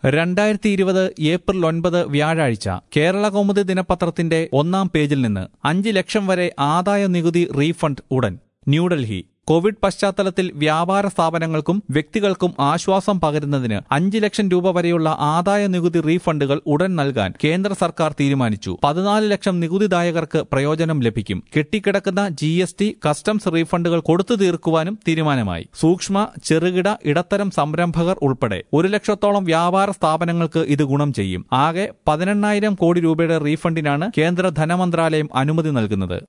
രണ്ടായിരത്തി ഇരുപത് ഏപ്രിൽ ഒൻപത് വ്യാഴാഴ്ച കേരള കൗമുദി ദിനപത്രത്തിന്റെ ഒന്നാം പേജിൽ നിന്ന് അഞ്ച് ലക്ഷം വരെ ആദായ നികുതി റീഫണ്ട് ഉടൻ ന്യൂഡൽഹി കോവിഡ് പശ്ചാത്തലത്തിൽ വ്യാപാര സ്ഥാപനങ്ങൾക്കും വ്യക്തികൾക്കും ആശ്വാസം പകരുന്നതിന് അഞ്ച് ലക്ഷം രൂപ വരെയുള്ള ആദായ നികുതി റീഫണ്ടുകൾ ഉടൻ നൽകാൻ കേന്ദ്ര സർക്കാർ തീരുമാനിച്ചു പതിനാല് ലക്ഷം നികുതിദായകർക്ക് പ്രയോജനം ലഭിക്കും കെട്ടിക്കിടക്കുന്ന ജി എസ് ടി കസ്റ്റംസ് റീഫണ്ടുകൾ കൊടുത്തു തീർക്കുവാനും തീരുമാനമായി സൂക്ഷ്മ ചെറുകിട ഇടത്തരം സംരംഭകർ ഉൾപ്പെടെ ഒരു ലക്ഷത്തോളം വ്യാപാര സ്ഥാപനങ്ങൾക്ക് ഇത് ഗുണം ചെയ്യും ആകെ പതിനെണ്ണായിരം കോടി രൂപയുടെ റീഫണ്ടിനാണ് കേന്ദ്ര ധനമന്ത്രാലയം അനുമതി നൽകുന്നത്